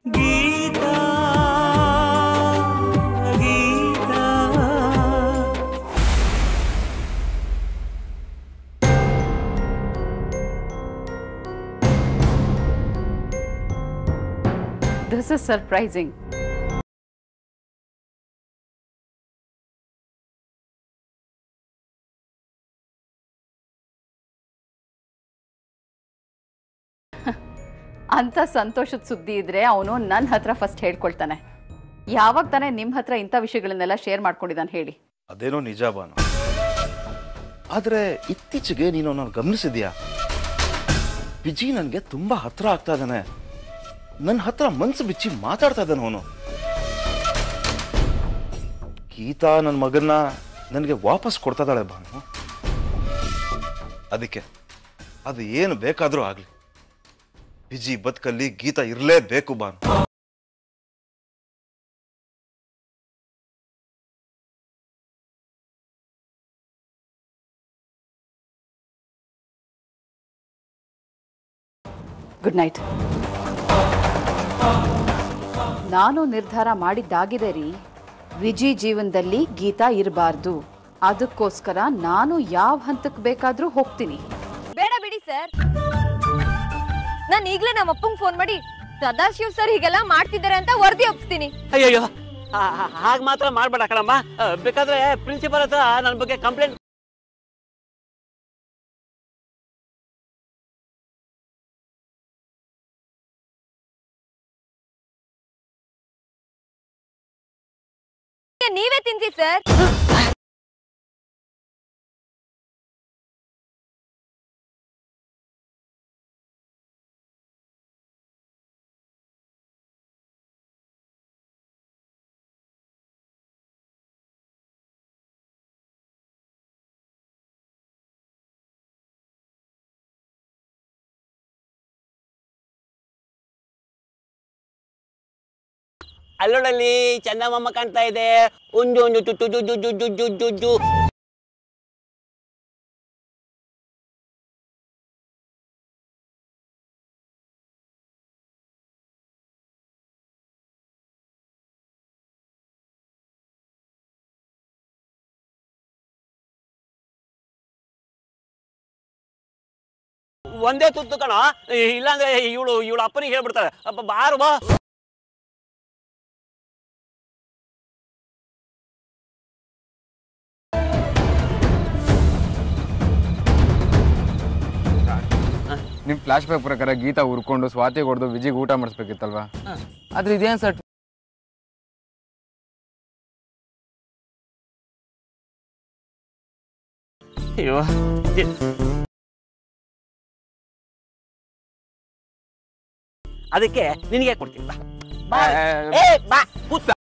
Geetha Geetha this is surprising ಅಂತ ಸಂತೋಷದ ಸುದ್ದಿ ಇದ್ರೆ ಅವನು ನನ್ನ ಹತ್ರ ಫಸ್ಟ್ ಹೇಳ್ಕೊಳ್ತಾನೆ ಯಾವಾಗ ತಾನೇ ನಿಮ್ಮ ಹತ್ರ ಇಂಥ ವಿಷಯಗಳನ್ನೆಲ್ಲ ಶೇರ್ ಮಾಡ್ಕೊಂಡಿದ್ದಾನೆ ಹೇಳಿ ಅದೇನೋ ನಿಜ ಬಾನು ಆದ್ರೆ ಇತ್ತೀಚೆಗೆ ನೀನು ನಾನು ಗಮನಿಸಿದ್ಯಾ ವಿಜಿ ನನಗೆ ತುಂಬಾ ಹತ್ರ ಆಗ್ತಾ ಇದ್ದಾನೆ ನನ್ನ ಹತ್ರ ಮನ್ಸು ಬಿಚ್ಚಿ ಮಾತಾಡ್ತಾ ಇದ್ದಾನೆ ಅವನು ಗೀತಾ ನನ್ನ ಮಗನ್ನ ನನಗೆ ವಾಪಸ್ ಕೊಡ್ತಾ ಇದ್ದಾಳೆ ಬಾನು ಅದಕ್ಕೆ ಅದು ಏನು ಬೇಕಾದರೂ ಆಗ್ಲಿ ವಿಜಿ ಬದುಕಲ್ಲಿ ಗೀತಾ ಇರಲೇಬೇಕು ಬಾನು ಗುಡ್ ನೈಟ್ ನಾನು ನಿರ್ಧಾರ ಮಾಡಿದ್ದಾಗಿದೆ ರೀ ವಿಜಿ ಜೀವನದಲ್ಲಿ ಗೀತಾ ಇರಬಾರ್ದು ಅದಕ್ಕೋಸ್ಕರ ನಾನು ಯಾವ ಹಂತಕ್ಕೆ ಬೇಕಾದ್ರೂ ಹೋಗ್ತೀನಿ ಬೇಡ ಬಿಡಿ ಸರ್ ನಾನು ಈಗ್ಲೇ ನಮ್ಮ ಅಪ್ಪಂಗ್ ಫೋನ್ ಮಾಡಿ ಸದಾಶಿವ್ ಸರ್ ಹೀಗೆಲ್ಲ ಮಾಡ್ತಿದ್ದಾರೆ ಅಂತ ವರದಿ ಒಪ್ಸ್ತೀನಿ ಅಯ್ಯಯ್ಯೋ ಹಾಗೆ ಮಾತ್ರ ಮಾಡ್ಬೇಡ ಕಣಮ್ಮ ಆ, ಬೇಕಾದ್ರೆ ಪ್ರಿನ್ಸಿಪಲ್ ಹತ್ರ ನನ್ನ ಬಗ್ಗೆ ಕಂಪ್ಲೇಂಟ್ ನೀವೇ ತಿನ್ಸಿ ಸರ್ ಅಲ್ಲೋಡಲ್ಲಿ ಚಂದಮಾಮ ಕಾಣ್ತಾ ಇದೆ ಉಂಜು ಉಂಜು ಜು ಜು ಜು ಜು ಜು ಜು ಜು ಜು ಒಂದೇ ತುತ್ತು ಕಣ ಇಲ್ಲಾಂದ್ರೆ ಇವಳು ಇವಳು ಅಪ್ಪನಿಗೆ ಹೇಳ್ಬಿಡ್ತಾಳೆ ಅಪ್ಪ ಬಾರು ಬಾ ನಿಮ್ ಫ್ಲಾಶ್ ಬ್ಯಾಕ್ ಪ್ರಕಾರ ಗೀತಾ ಉರ್ಕೊಂಡು ಸ್ವಾತಿ ಹೊಡೆದು ವಿಜಿಗೆ ಊಟ ಮಾಡಿಸ್ಬೇಕಿತ್ತಲ್ವಾ ಆದ್ರೆ ಇದೇನ್ ಸರ್ ಅಯ್ಯೋ ಅದಕ್ಕೆ ನಿನಗೆ ಕೊಡ್ತೀನಿ ಬಾ. ಬಾ ಏ ಬಾ ಕೂತ್ ಬಾ.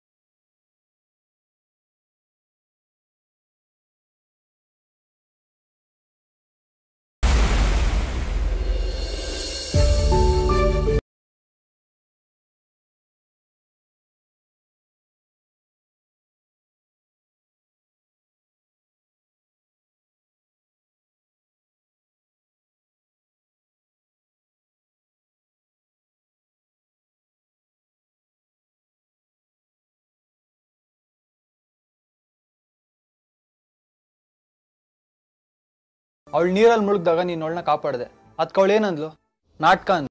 ಅವಳು ನೀರಲ್ಲಿ ಮುಳುಗ್ದಾಗ ನೀನು ಅವಳನ್ನ ಕಾಪಾಡಿದೆ ಅದಕ್ಕೆ ಅವಳು ಏನಂದ್ಲು ನಾಟಕ ಅಂದ್ಲು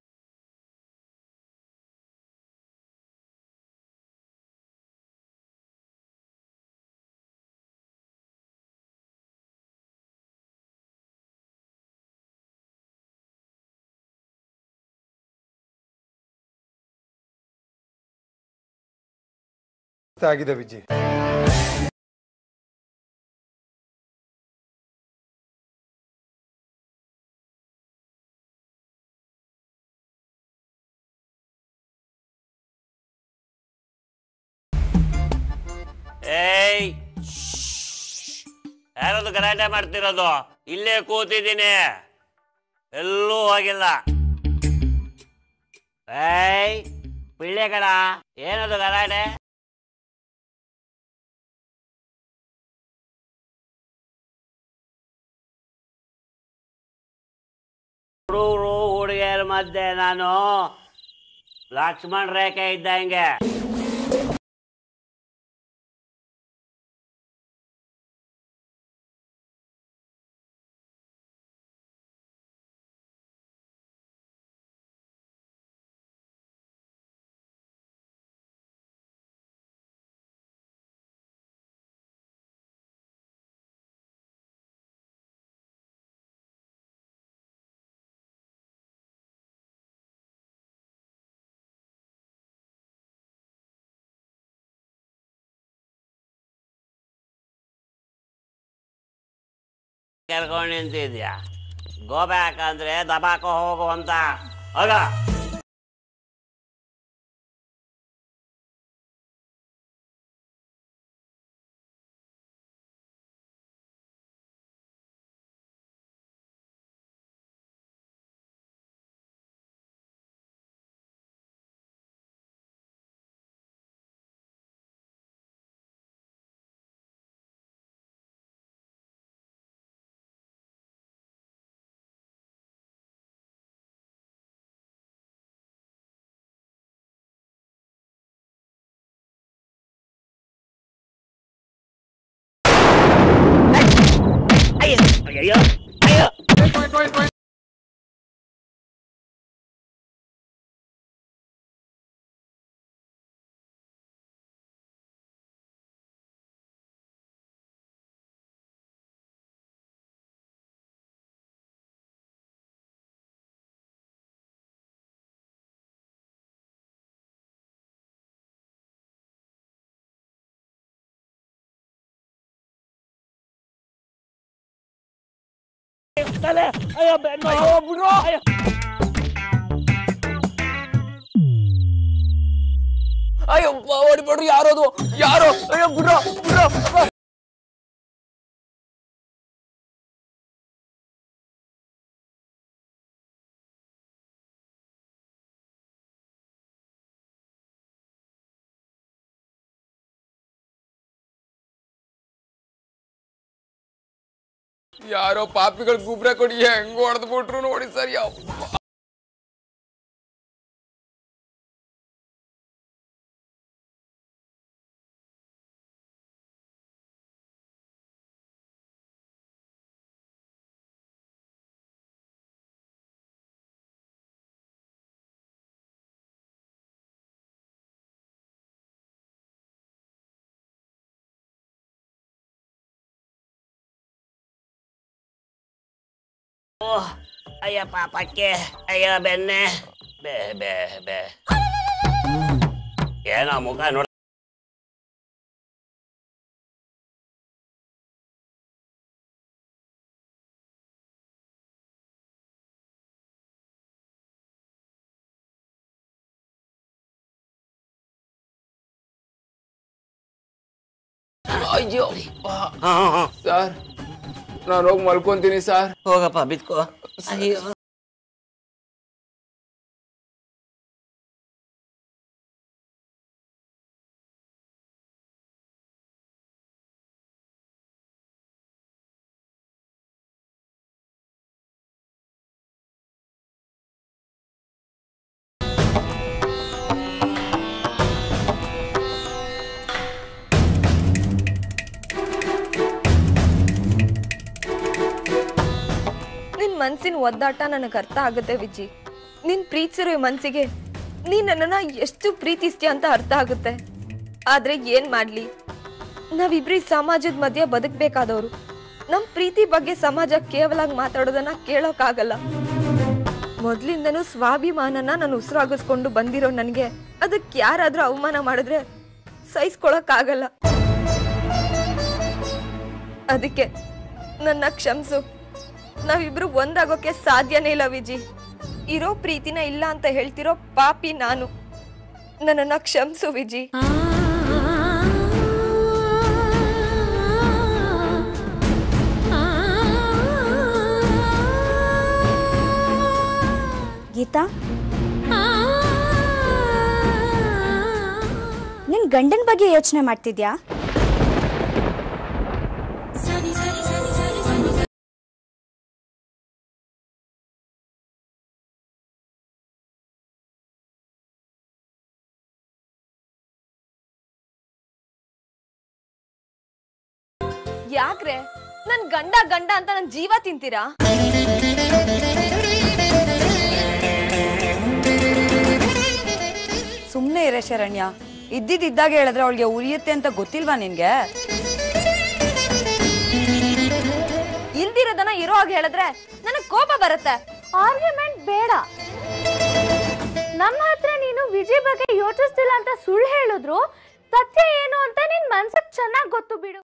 ಆಗಿದೆ ವಿಜಿ ಏಯ್ ಯಾರದು ಗಲಾಟೆ ಮಾಡ್ತಿರೋದು ಇಲ್ಲೇ ಕೂತಿದ್ದೀನಿ ಎಲ್ಲೂ ಹೋಗಿಲ್ಲ ಏಯ್ ಪಿಳ್ಳೆಗಳ ಏನದು ಗಲಾಟೆ ಹುಡುಗರು ಹುಡುಗಿಯರ ಮಧ್ಯೆ ನಾನು ಲಕ್ಷ್ಮಣ್ ರೇಖೆ ಇದ್ದಂಗೆ ಕೆರ್ಕೊಂಡು ನಿಂತಿದ್ಯಾ ಗೋ ಬ್ಯಾಕ್ ಅಂದ್ರೆ ದಬಾಕೋ ಹೋಗು ಅಂತ ಹೋಗ ಅಯ್ಯೋ ಅಯ್ಯೋ ಅಯ್ಯೋ ತಲೆ ಅಯ್ಯೋ ಬೆನ್ನು ಬಿಡು ಅಯ್ಯೋ ಅಯ್ಯೋ ಓಡಿಬಿಡ್ರಿ ಯಾರೋದು ಯಾರೋ ಅಯ್ಯೋ ಬಿಡ್ರೋ ಬಿಡ್ರೋ ಯಾರೋ ಪಾಪಿಗಳು ಗುಬ್ರ ಕೊಡಿ ಹೆಂಗ್ ಹೊಡೆದ್ ಬಿಟ್ರು ನೋಡಿ ಸರ್ ಯಪ್ಪ ಓ ಅಯ್ಯ ಪಾಪಕ್ಕೆ ಅಯ್ಯ ಬೆನ್ನೆ ಬೇ ಬೇ ಬೇ ಏನೋ ಮುಖ ನೋಡ ಅಯ್ಯೋ ಹಾ ಹಾ ಹಾ ಸರ್ ನಾನು ಹೋಗಿ ಮಲ್ಕೊಂತೀನಿ ಸರ್ ಹೋಗಪ್ಪ ಬಿತ್ಕೋ ಅಯ್ಯೋ ನಿನ್ ಮನ್ಸಿನ ಒದ್ದಾಟ ನನಗೆ ಅರ್ಥ ಆಗುತ್ತೆ ವಿಜಿ ನಿನ್ ಪ್ರೀತಿಸಿರೋ ಈ ಮನ್ಸಿಗೆ ನೀನ್ ನನ್ನನ್ನ ಎಷ್ಟು ಪ್ರೀತಿಸ್ತೀಯ ಅಂತ ಅರ್ಥ ಆಗುತ್ತೆ ಆದ್ರೆ ಏನ್ ಮಾಡ್ಲಿ ನಾವಿಬ್ರಿ ಸಮಾಜದ ಮಧ್ಯೆ ಬದುಕ್ಬೇಕಾದವ್ರು ನಮ್ ಪ್ರೀತಿ ಬಗ್ಗೆ ಸಮಾಜ ಕೇವಲ ಮಾತಾಡೋದನ್ನ ಕೇಳೋಕ್ಕಾಗಲ್ಲ ಮೊದ್ಲಿಂದನೂ ಸ್ವಾಭಿಮಾನನ ನಾನು ಉಸಿರಾಗಿಸ್ಕೊಂಡು ಬಂದಿರೋ ನನಗೆ ಅದಕ್ಕೆ ಯಾರಾದ್ರೂ ಅವಮಾನ ಮಾಡಿದ್ರೆ ಸಹಿಸ್ಕೊಳಕ್ಕಾಗಲ್ಲ ಅದಕ್ಕೆ ನನ್ನ ಕ್ಷಮಿಸು ನಾವಿಬ್ರು ಒಂದಾಗೋಕೆ ಸಾಧ್ಯನೇ ಇಲ್ಲ ವಿಜಿ ಇರೋ ಪ್ರೀತಿನ ಇಲ್ಲ ಅಂತ ಹೇಳ್ತಿರೋ ಪಾಪಿ ನಾನು ನನ್ನನ್ನ ಕ್ಷಮಿಸು ವಿಜಿ ಗೀತಾ ನಿನ್ ಗಂಡನ ಬಗ್ಗೆ ಯೋಚನೆ ಮಾಡ್ತಿದ್ಯಾ ಯಾಕ್ರೆ ನನ್ ಗಂಡ ಗಂಡ ಅಂತ ನನ್ ಜೀವ ತಿಂತೀರಾ ಸುಮ್ಮನೆ ಇರೇ ಶರಣ್ಯ ಇದ್ದಿದ್ದಾಗ ಹೇಳಿದ್ರೆ ಅವಳಿಗೆ ಉರಿಯುತ್ತೆ ಅಂತ ಗೊತ್ತಿಲ್ವಾ ನಿನ್ಗೆ ಇಲ್ದಿರೋದನ್ನ ಇರೋ ಹಾಗೆ ಹೇಳಿದ್ರೆ ನನಗ್ ಕೋಪ ಬರುತ್ತೆ ಆರ್ಗ್ಯುಮೆಂಟ್ ಬೇಡ ನಮ್ಮ ಹತ್ರ ನೀನು ವಿಜಯ್ ಬಗ್ಗೆ ಯೋಚಿಸ್ತಿಲ್ಲ ಅಂತ ಸುಳ್ಳು ಹೇಳಿದ್ರು ಸತ್ಯ ಏನು ಅಂತ ನಿನ್ ಮನ್ಸಿಗೆ ಚೆನ್ನಾಗಿ ಗೊತ್ತು ಬಿಡು